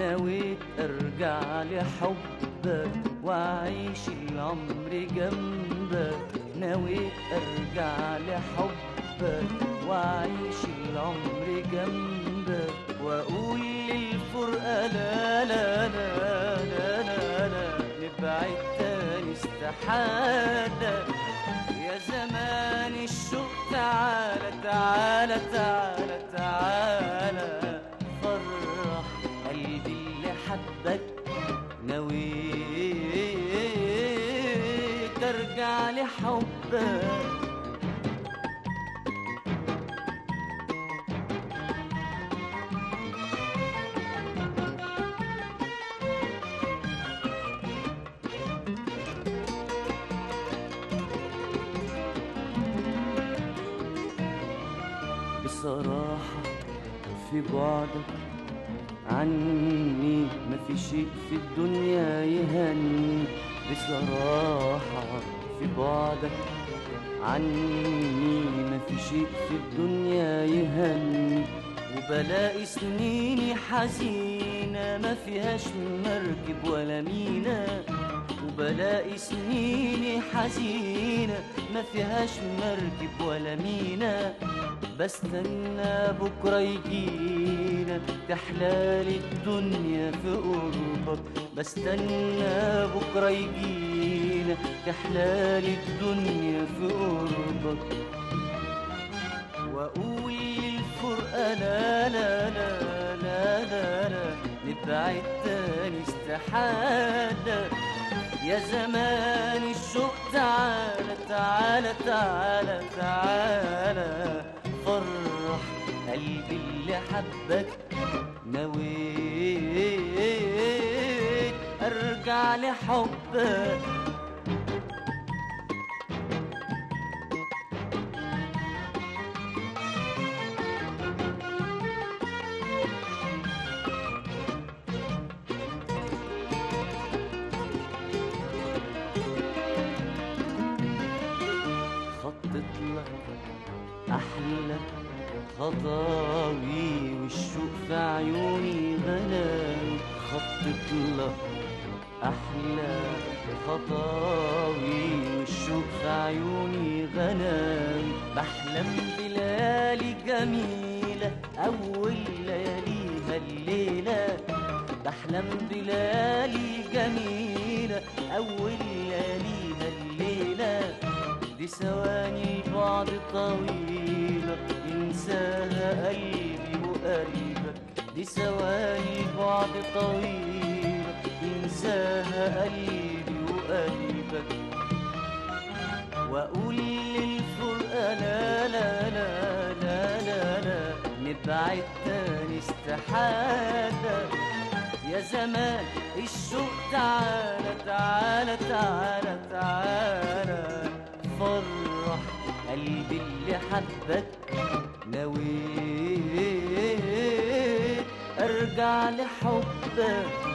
نويت ارجع لحبك واعيش العمر جنبك نويت ارجع لحبك واعيش العمر جنبك واقول للفرقه لا لا لا لا لا لا نبعد تاني استحاله يا زمان الشوق تعالى تعالى تعالى تعالى فرح قلبي اللي حبك نويت ارجع لحبك بصراحة في بعدك عني ما في شيء في الدنيا يهني بصراحة في بعدك عني ما في شيء في الدنيا يهني وبلاقي سنيني حزينة ما فيهاش مركب ولا مينا وبلاقي سنيني حزينة ما فيهاش مركب ولا مينا بستنى بكرة يجينا تحلالي الدنيا في قربك بستنى بكرة يجينا تحلالي الدنيا في قربك واقول للفرقة لا لا لا لا لا لا نبعد تاني استحالة يا زمان الشوق تعالى تعالى تعالى تعالى فرح قلبي اللي حبك نويت ارجع لحبك خطط لك احلى خطاوي والشوق في عيوني غناوي خطط لك احلى خطاوي والشوق في عيوني غناوي بحلم بليالي جميلة أول لياليها الليلة بحلم بليالي جميلة أول لياليها الليلة دي ثواني البعد طويلة ينساها قلبي وقريبك دي ثواني البعد طويلة ينساها قلبي وقريبك واقول للفرقة لا لا لا لا لا لا نبعد تاني استحالة يا زمان الشوق تعالى تعالى تعالى تعالى فرح قلبي اللي حبك نويت ارجع لحبك